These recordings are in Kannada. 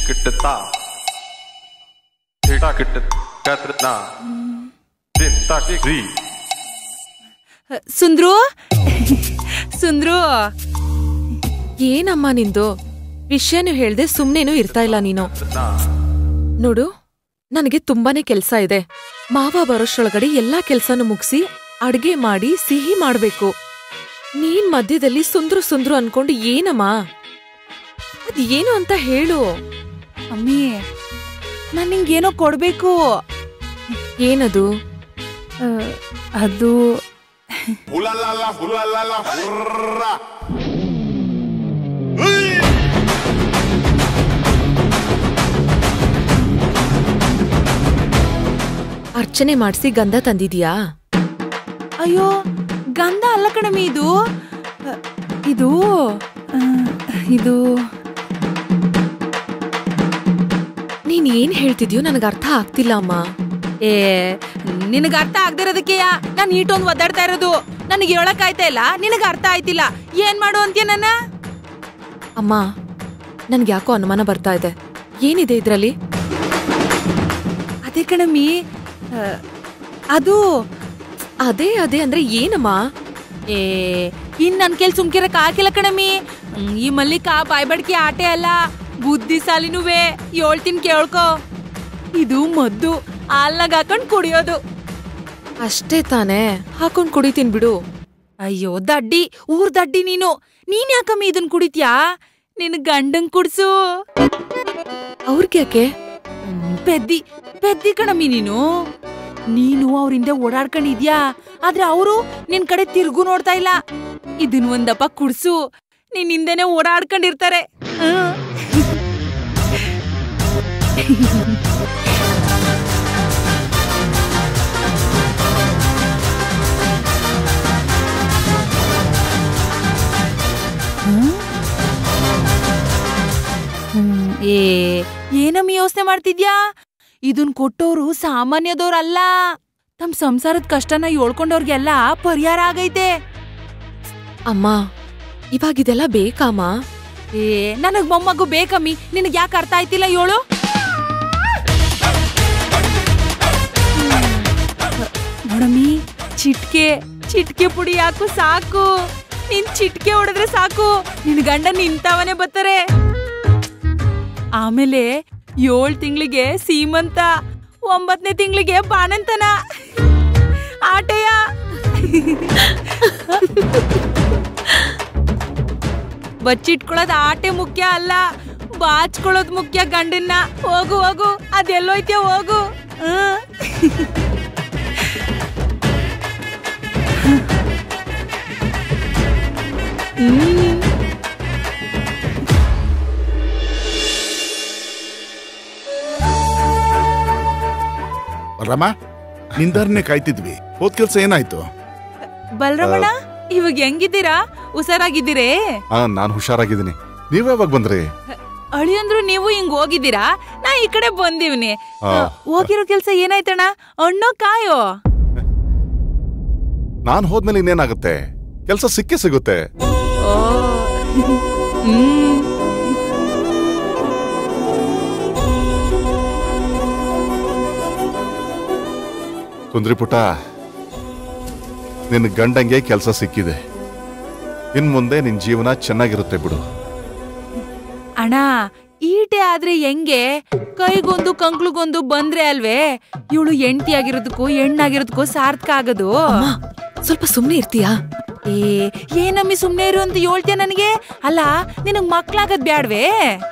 kittata. Tika kitta katrina. Din taki ri. ಸುಂದ್ರು ಸುಂದ್ರು ಏನಮ್ಮ ನಿಂದು ವಿಷಯನೂ ಹೇಳ್ದೆ ಸುಮ್ನೇನು ಇರ್ತಾ ಇಲ್ಲ ನೀನು Na. ನೋಡು ನನಗೆ ತುಂಬಾನೇ ಕೆಲ್ಸ ಇದೆ ಮಾವ ಬರೋಷ್ರೊಳಗಡೆ ಎಲ್ಲಾ ಕೆಲ್ಸನೂ ಮುಗಿಸಿ ಅಡ್ಗೆ ಮಾಡಿ ಸಿಹಿ ಮಾಡ್ಬೇಕು ನೀನ್ ಮಧ್ಯದಲ್ಲಿ ಸುಂದ್ರು ಸುಂದ್ರು ಅನ್ಕೊಂಡು ಏನಮ್ಮ ಅದ್ ಏನು ಅಂತ ಹೇಳು ಅಮ್ಮಿ ನಾನ್ ನಿಂಗೇನೋ ಕೊಡ್ಬೇಕು ಏನದು ಆ, ಅದು Hulalala, hulalala, hurra. ಅರ್ಚನೆ ಮಾಡ್ಸಿ ಗಂಧ ತಂದಿದ್ಯಾ ಅಯ್ಯೋ ಗಂಧ ಅಲ್ಲ ಕಣಮ್ಮಿ ಇದು ಆ, ಇದು ಆ, ಇದು ನೀನ್ ಏನ್ ಹೇಳ್ತಿದ್ಯೋ ನನಗ್ ಅರ್ಥ ಆಗ್ತಿಲ್ಲ ಅಮ್ಮ ಏ ನಿನಗ ಅರ್ಥ ಆಗ್ದಿರೋದಕ್ಕೆಯ ನಾನು ಈಟೊಂದು ಒದ್ದಾಡ್ತಾ ಇರೋದು ನನಗೆ ಹೇಳಕ್ ಆಯ್ತಾ ಇಲ್ಲ ನಿನಗ ಅರ್ಥ ಆಯ್ತಿಲ್ಲ ಏನ್ ಮಾಡು ಅಂತೀಯ ನನ್ನ ಅಮ್ಮ ನನ್ಗೆ ಯಾಕೋ ಅನುಮಾನ ಬರ್ತಾ ಇದೆ ಏನಿದೆ ಇದ್ರಲ್ಲಿ ಅದೇ ಕಣಮ್ಮಿ ಆ, ಅದು ಅದೇ ಅದೇ ಅಂದ್ರೆ ಏನಮ್ಮ ಏ ಇನ್ ನನ್ ಕೆಲ್ ಸುಮ್ಕಿರಕ್ ಹಾಕಿಲ್ಲ ಕಣಮ್ಮಿ ಹ್ಮ್, ಈ ಮಲ್ಲಿಕ ಬಾಯ್ಬಡ್ಕಿ ಆಟೆ ಅಲ್ಲ ಬುದ್ಧಿ ಸಾಲಿನುವೆ ಹೇಳ್ತೀನಿ ಕೇಳ್ಕೊ ಇದು ಮದ್ದು ಹಾಲ್ನಾಗ ಹಾಕೊಂಡ್ ಕುಡಿಯೋದು ಅಷ್ಟೇ ತಾನೇ ಹಾಕೊಂಡ್ ಕುಡಿತೀನಿ ಬಿಡು ಅಯ್ಯೋ ದಡ್ಡಿ ಊರ್ ದಡ್ಡಿ ನೀನು ನೀನ್ ಯಾಕಮ್ಮಿ ಇದನ್ ಕುಡಿತ್ಯಾ ನಿನ್ ಗಂಡಂಗ್ ಕುಡ್ಸು ಅವ್ರಿಗೆ ಯಾಕೆ ಹ್ಮ್, ಪೆದ್ದಿ ಪೆದ್ದಿ ಕಣಮ್ಮಿ ನೀನು ನೀನು ಅವ್ರ ಹಿಂದೆ ಓಡಾಡ್ಕೊಂಡಿದ್ಯಾ ಆದ್ರೆ ಅವರು ನಿನ್ ಕಡೆ ತಿರ್ಗು ನೋಡ್ತಾ ಇಲ್ಲ ಇದನ್ ಒಂದಪ್ಪ ಕುಡ್ಸು ನಿನ್ ಹಿಂದೆನೆ ಓಡಾಡ್ಕೊಂಡಿರ್ತಾರೆ ಹ್ಮ್. ಹ್ಮ್, ಏ ಏನಮ್ಮಿ ಯೋಚನೆ ಮಾಡ್ತಿದ್ಯಾ ಇದನ್ ಕೊಟ್ಟೋರು ಸಾಮಾನ್ಯದವ್ರಲ್ಲ ತಮ್ ಸಂಸಾರದ ಕಷ್ಟನ ಹೇಳ್ಕೊಂಡವ್ರಿಗೆಲ್ಲ ಪರಿಹಾರ ಆಗೈತೆ ಅಮ್ಮ ಇವಾಗಿದೆಲ್ಲ ಬೇಕಾಮ ಏ ನನಗ್ ಮೊಮ್ಮಗು ಬೇಕಮ್ಮಿ ನಿನಗ್ ಯಾಕೆ ಅರ್ಥ ಆಯ್ತಿಲ್ಲ ಹೇಳು ನೋಡಮ್ಮಿ ಚಿಟ್ಕೆ ಚಿಟ್ಕೆ ಪುಡಿ ಹಾಕು ಸಾಕು ನಿನ್ ಚಿಟ್ಕೆ ಹೊಡೆದ್ರೆ ಸಾಕು ನಿನ್ ಗಂಡ ನಿಂತವನೇ ಬರ್ತಾರೆ ಆಮೇಲೆ ಏಳ್ ತಿಂಗಳಿಗೆ ಸೀಮಂತ ಒಂಬತ್ತನೇ ತಿಂಗಳಿಗೆ ಬಾಣಂತನ ಆಟೆಯ ಬಚ್ಚಿಟ್ಕೊಳ್ಳೋದು ಆಟೆ ಮುಖ್ಯ ಅಲ್ಲ ಬಾಚ್ಕೊಳ್ಳೋದು ಮುಖ್ಯ ಗಂಡನ್ನ ಹೋಗು ಹೋಗು ಅದೆಲ್ಲೋಯ್ತೆ ಹೋಗು ಹ್ಮ್. ಹ್ಮ್. ರಮ ನಿಂದಾರನೆ ಕಾಯ್ತಿದ್ವಿ ಹೋದ್ ಕೆಲ್ಸ ಏನಾಯ್ತು ಬಲರಮಣ ಇವಾಗ ಹೆಂಗಿದ್ದೀರಾ ಹುಷಾರಾಗಿದ್ದೀರೇ ಆ ನಾನ್ ಹುಷಾರಾಗಿದ್ದೀನಿ ನೀವ್ ಯಾವಾಗ ಬಂದ್ರಿ ಅಳಿಯಂದ್ರು ನೀವು ಹಿಂಗ್ ಹೋಗಿದ್ದೀರಾ ನಾ ಈ ಕಡೆ ಬಂದಿವ್ನಿ ಆ. ಹೋಗಿರೋ ಕೆಲ್ಸ ಏನಾಯ್ತಣ್ಣ ಹಣ್ಣು ಕಾಯೋ ನಾನ್ ಹೋದ್ಮೇಲೆ ಇನ್ನೇನಾಗುತ್ತೆ ಕೆಲ್ಸ ಸಿಕ್ಕೇ ಸಿಗುತ್ತೆ ಓ. ಹ್ಮ್. ಸುಂದ್ರಿ ಪುಟ ನಿನ್ ಗಂಡಂಗೆ ಕೆಲ್ಸ ಸಿಕ್ಕಿದೆ ಇನ್ ಮುಂದೆ ನಿನ್ ಜೀವನ ಚೆನ್ನಾಗಿರುತ್ತೆ ಬಿಡು ಅಣ್ಣ ಈಟೆ ಆದ್ರೆ ಹೆಂಗೆ ಕೈಗೊಂದು ಕಂಕ್ಳುಗೊಂದು ಬಂದ್ರೆ ಅಲ್ವೇ ಇವಳು ಹೆಂಡತಿ ಆಗಿರೋದಕ್ಕೂ ಹೆಣ್ಣಾಗಿರೋದಕ್ಕೂ ಸಾರ್ಥಕ ಆಗೋದು ಅಮ್ಮ ಸ್ವಲ್ಪ ಸುಮ್ನೆ ಇರ್ತೀಯಾ ಏ ಏನಮ್ಮಿ ಸುಮ್ನೆ ಇರು ಅಂತ ಹೇಳ್ತೀಯ ನನಗೆ ಅಲ್ಲ ನಿನಗ್ ಮಕ್ಳಾಗದ್ ಬ್ಯಾಡ್ವೇ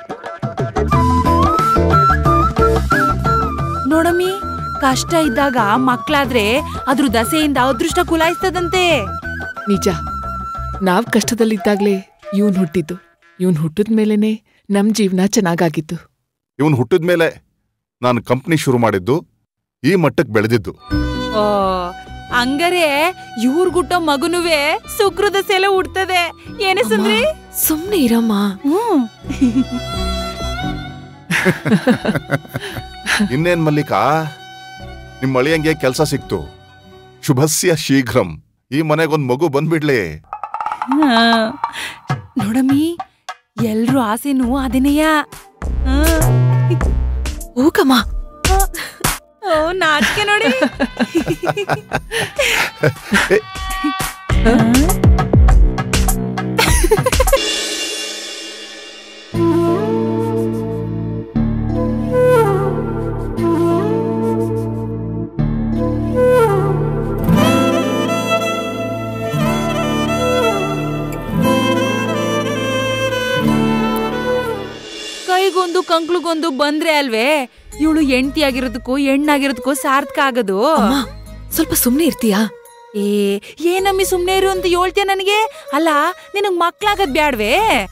ನೋಡಮ್ಮಿ ಕಷ್ಟ ಇದ್ದಾಗ ಮಕ್ಳಾದ್ರೆ ಅದ್ರ ದಸೆಯಿಂದ ಅದೃಷ್ಟ ಕುಲಾಯಿಸ್ತದಂತೆ ನಿಜ ನಾವ್ ಕಷ್ಟದಲ್ಲಿದ್ದಾಗ್ಲೇ ಇವನ್ ಹುಟ್ಟಿದ್ದು ಇವನ್ ಹುಟ್ಟಿದ ಮೇಲೇನೆ ನಮ್ ಜೀವನ ಚೆನ್ನಾಗಾಗಿತ್ತು ಇವನ್ ಹುಟ್ಟಿದ್ಮೇಲೆ ನಾನು ಕಂಪ್ನಿ ಶುರು ಮಾಡಿದ್ದು ಈ ಮಟ್ಟಕ್ಕೆ ಬೆಳೆದಿದ್ದು ಓ ಹಂಗರೆ ಇವ್ರ್ ಗುಟ್ಟೋ ಮಗುನುವೆ ಸುಕೃತ ಸೆಲೆ ಹುಡ್ತದೆ ಏನೇ ಸುಂದ್ರಿ ಸುಮ್ನೆ ಇರಮ್ಮ ಹ್ಮ್ ಇನ್ನೇನ್ ಮಲ್ಲಿಕಾ ನಿಮ್ಮ ಅಳಿಯಂಗೆ ಕೆಲ್ಸ ಸಿಕ್ತು ಶುಭಸ್ಯ ಶೀಘ್ರಂ ಈ ಮನೆಗೊಂದ್ ಮಗು ಬಂದ್ಬಿಡ್ಲಿ ಹಾ. ನೋಡಮ್ಮಿ ಎಲ್ರೂ ಆಸೆನೂ ಅದನ್ನೆಯ ಹ್ಮ್ ಹೋಗಮ್ಮ ಓ ನಾಚಿಕೆ ನೋಡಿ ಕೈಗೊಂದು ಕಂಕ್ಳಿಗೊಂದು ಬಂದ್ರೆ ಅಲ್ವೇ ಇವಳು ಹೆಂಡತಿ ಆಗಿರೋದಕ್ಕೂ ಹೆಣ್ಣಾಗಿರೋದಕ್ಕೂ ಸಾರ್ಥಕ ಆಗೋದು ಅಮ್ಮ ಸ್ವಲ್ಪ ಸುಮ್ನೆ ಇರ್ತೀಯಾ ಏ ಏನಮ್ಮಿ ಸುಮ್ನೆ ಇರು ಅಂತ ಹೇಳ್ತೀಯ ನನಗೆ ಅಲ್ಲ ನಿನಗ್ ಮಕ್ಳಾಗದ್ ಬ್ಯಾಡ್ವೇ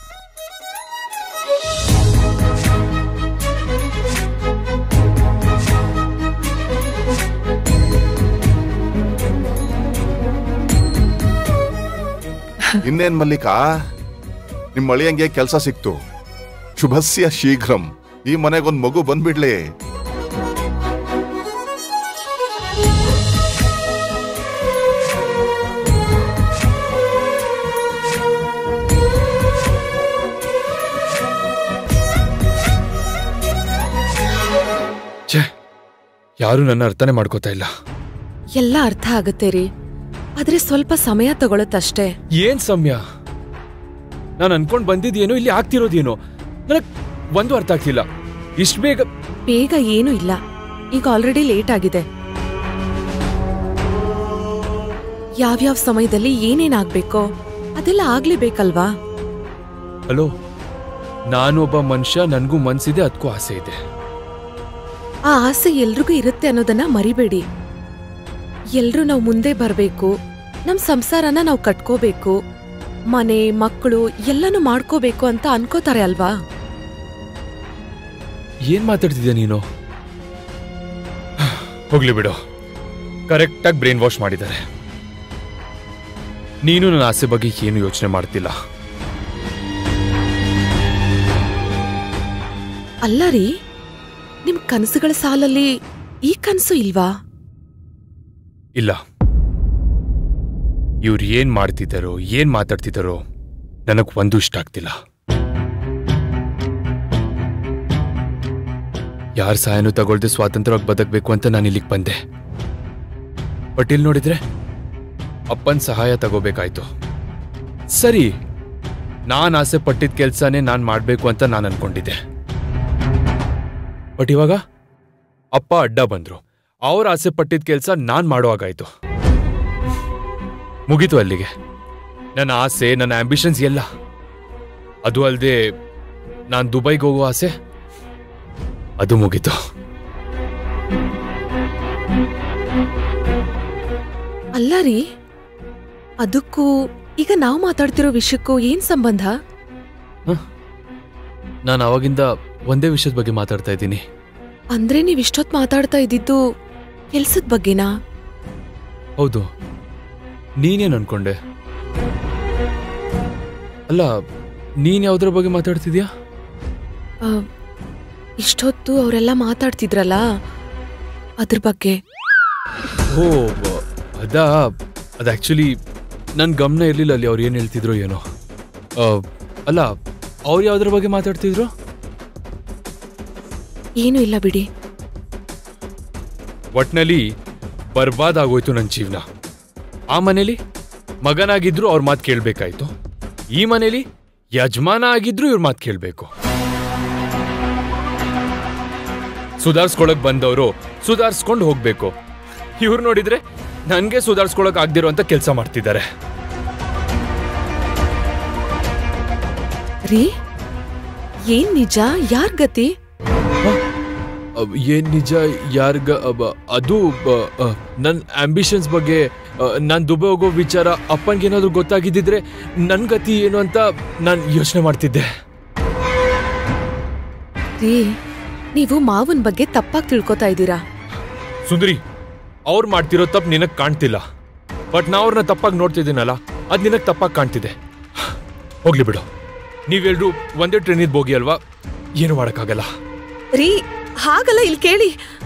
ಇನ್ನೇನ್ ಮಲ್ಲಿಕಾ ನಿಮ್ಮ ಅಳಿಯಂಗೆ ಕೆಲಸ ಸಿಕ್ತು ಶುಭಸ್ಯ ಶೀಘ್ರಂ ಈ ಮನೆಗೊಂದ್ ಮಗು ಬಂದ್ಬಿಡ್ಲಿ ಛೇ ಯಾರು ನನ್ನ ಅರ್ಥನೇ ಮಾಡ್ಕೋತಾ ಇಲ್ಲ ಎಲ್ಲ ಅರ್ಥ ಆಗತ್ತೆ ರೀ ಆದ್ರೆ ಸ್ವಲ್ಪ ಸಮಯ ತಗೊಳತ್ತಷ್ಟೇ ಏನ್ ಸಮಯ ನಾನು ಅನ್ಕೊಂಡ್ ಬಂದಿದ್ದೇನೋ ಇಲ್ಲಿ ಆಗ್ತಿರೋದೇನೋ ನನಗ್ ಒಂದು ಅರ್ಥ ಆಗ್ತಿಲ್ಲ ಇಷ್ಟು ಬೇಗ ಬೇಗ ಏನೂ ಇಲ್ಲ ಈಗ ಆಲ್ರೆಡಿ ಲೇಟ್ ಆಗಿದೆ ಯಾವ್ಯಾವ ಸಮಯದಲ್ಲಿ ಏನೇನಾಗ್ಬೇಕೋ ಅದೆಲ್ಲ ಆಗ್ಲೇಬೇಕಲ್ವಾ ಹಲೋ ನಾನು ಒಬ್ಬ ಮನುಷ್ಯ ನನಗೂ ಮನ್ಸಿದೆ ಅದಕ್ಕೂ ಆಸೆ ಇದೆ ಆ ಆಸೆ ಎಲ್ರಿಗೂ ಇರುತ್ತೆ ಅನ್ನೋದನ್ನ ಮರಿಬೇಡಿ ಎಲ್ರೂ ನಾವು ಮುಂದೆ ಬರಬೇಕು ನಮ್ ಸಂಸಾರನ ನಾವು ಕಟ್ಕೋಬೇಕು ಮನೆ ಮಕ್ಕಳು ಎಲ್ಲನೂ ಮಾಡ್ಕೋಬೇಕು ಅಂತ ಅನ್ಕೋತಾರೆ ಅಲ್ವಾ ಏನ್ ಮಾತಾಡ್ತಿದ್ಯಾ ನೀನು ಹೋಗ್ಲಿ ಬಿಡು ಕರೆಕ್ಟಾಗಿ ಬ್ರೈನ್ ವಾಶ್ ಮಾಡಿದ್ದಾರೆ ನೀನು ನನ್ನ ಆಸೆ ಬಗ್ಗೆ ಏನು ಯೋಚನೆ ಮಾಡ್ತಿಲ್ಲ ಅಲ್ಲ ರೀ ನಿಮ್ ಕನಸುಗಳ ಸಾಲಲ್ಲಿ ಈ ಕನಸು ಇಲ್ವಾ ಇಲ್ಲ ಇವ್ರು ಏನ್ ಮಾಡ್ತಿದ್ದಾರೋ ಏನ್ ಮಾತಾಡ್ತಿದ್ದಾರೋ ನನಗ್ ಒಂದು ಇಷ್ಟ ಆಗ್ತಿಲ್ಲ ಯಾರ ಸಹಾಯನೂ ತಗೊಳ್ದೆ ಸ್ವಾತಂತ್ರ್ಯವಾಗಿ ಬದುಕಬೇಕು ಅಂತ ನಾನು ಇಲ್ಲಿಗೆ ಬಂದೆ ಬಟ್ ಇಲ್ಲಿ ನೋಡಿದ್ರೆ ಅಪ್ಪನ ಸಹಾಯ ತಗೋಬೇಕಾಯ್ತು ಸರಿ ನಾನ್ ಆಸೆ ಪಟ್ಟಿದ್ದ ಕೆಲ್ಸನೇ ನಾನ್ ಮಾಡ್ಬೇಕು ಅಂತ ನಾನು ಅನ್ಕೊಂಡಿದ್ದೆ ಬಟ್ ಇವಾಗ ಅಪ್ಪ ಅಡ್ಡ ಬಂದ್ರು ಅವ್ರ ಆಸೆ ಪಟ್ಟಿದ್ದ ಕೆಲಸ ನಾನ್ ಮಾಡುವಾಗಾಯ್ತು ಮುಗೀತು ಅಲ್ಲಿಗೆ ನನ್ನ ಆಸೆ ನನ್ನ ಆಂಬಿಷನ್ಸ್ ಎಲ್ಲ ಅದು ಅಲ್ಲದೆ ನಾನು ದುಬೈಗೆ ಹೋಗೋ ಆಸೆ ಅದು ಮುಗೀತು ಅಲ್ಲ ರೀ ಅದಕ್ಕೂ ಈಗ ನಾವು ಮಾತಾಡ್ತಿರೋ ವಿಷಯಕ್ಕೂ ಏನ್ ಸಂಬಂಧ ನಾನು ಅವಾಗಿಂದ ಒಂದೇ ವಿಷಯದ ಬಗ್ಗೆ ಮಾತಾಡ್ತಾ ಇದ್ದೀನಿ ಅಂದ್ರೆ ನೀವ್ ಇಷ್ಟೊತ್ ಮಾತಾಡ್ತಾ ಇದ್ದಿದ್ದು ಕೆಲ್ಸದ ಬಗ್ಗೆನಾ ಹೌದು ನೀನೇನ್ ಅನ್ಕೊಂಡೆ ಅಲ್ಲ ನೀನ್ ಯಾವ್ದ್ರ ಬಗ್ಗೆ ಮಾತಾಡ್ತಿದ್ಯಾ ಆ, ಇಷ್ಟೊತ್ತು ಅವರೆಲ್ಲ ಮಾತಾಡ್ತಿದ್ರಲ್ಲ ಅದ್ರ ಬಗ್ಗೆ ಓ ಬ- ಅದಾ ಅದು ಆ್ಯಕ್ಚುಲಿ ನನ್ನ ಗಮನ ಇರಲಿಲ್ಲ ಅಲ್ಲಿ ಅವ್ರು ಏನು ಹೇಳ್ತಿದ್ರು ಏನೋ ಆ, ಅಲ್ಲ ಅವ್ರು ಯಾವ್ದ್ರ ಬಗ್ಗೆ ಮಾತಾಡ್ತಿದ್ರು ಏನೂ ಇಲ್ಲ ಬಿಡಿ ಒಟ್ನಲ್ಲಿ ಬರ್ಬಾದ್ ಆಗೋಯ್ತು ನನ್ನ ಜೀವನ ಆ ಮನೇಲಿ ಮಗನಾಗಿದ್ರು ಅವ್ರ ಮಾತು ಕೇಳಬೇಕಾಯ್ತು ಈ ಮನೇಲಿ ಯಜಮಾನ ಆಗಿದ್ರು ಇವ್ರ ಮಾತು ಕೇಳಬೇಕು ಸುಧಾರಿಸ್ಕೊಳಕ್ ಬಂದವರು ಸುಧಾರಿಸ್ಕೊಂಡು ಹೋಗ್ಬೇಕು ಇವ್ರು ನೋಡಿದ್ರೆ ನನಗೆ ಸುಧಾರಿಸ್ಕೊಳಕ್ ಆಗ್ದಿರೋ ಅಂತ ಕೆಲಸ ಮಾಡ್ತಿದ್ದಾರೆ ರೀ ಏನ್ ನಿಜ ಯಾರ್ ಗತಿ ಅಬ್ ಏನ್ ನಿಜ ಯಾರ್ಗ ಅಬ ಅದು ನನ್ನ ಆಂಬಿಷನ್ಸ್ ಬಗ್ಗೆ ನಾನು ದುಬೈ ಹೋಗೋ ವಿಚಾರ ಅಪ್ಪನ್ಗೇನಾದ್ರೂ ಗೊತ್ತಾಗಿದ್ದಿದ್ರೆ ನನ್ನ ಗತಿ ಏನು ಅಂತ ನಾನು ಯೋಚನೆ ಮಾಡ್ತಿದ್ದೆ ರೀ ನೀವು ಮಾವನ್ ಬಗ್ಗೆ ತಪ್ಪಾಗಿ ತಿಳ್ಕೊತಾ ಇದ್ದೀರಾ ಸುಂದರಿ ಅವ್ರು ಮಾಡ್ತಿರೋ ತಪ್ಪು ನಿನಗೆ ಕಾಣ್ತಿಲ್ಲ ಬಟ್ ನಾ ಅವ್ರನ್ನ ತಪ್ಪಾಗಿ ನೋಡ್ತಿದ್ದೀನಲ್ಲ ಅದು ನಿನಗೆ ತಪ್ಪಾಗಿ ಕಾಣ್ತಿದೆ ಹೋಗ್ಲಿ ಬಿಡು ನೀವೆಲ್ರೂ ಒಂದೇ ಟ್ರೈನಿದ್ ಬೋಗಿ ಅಲ್ವಾ ಏನು ಮಾಡೋಕ್ಕಾಗಲ್ಲ ರೀ ಹಾಗಲ್ಲ ಇಲ್ಲಿ ಕೇಳಿ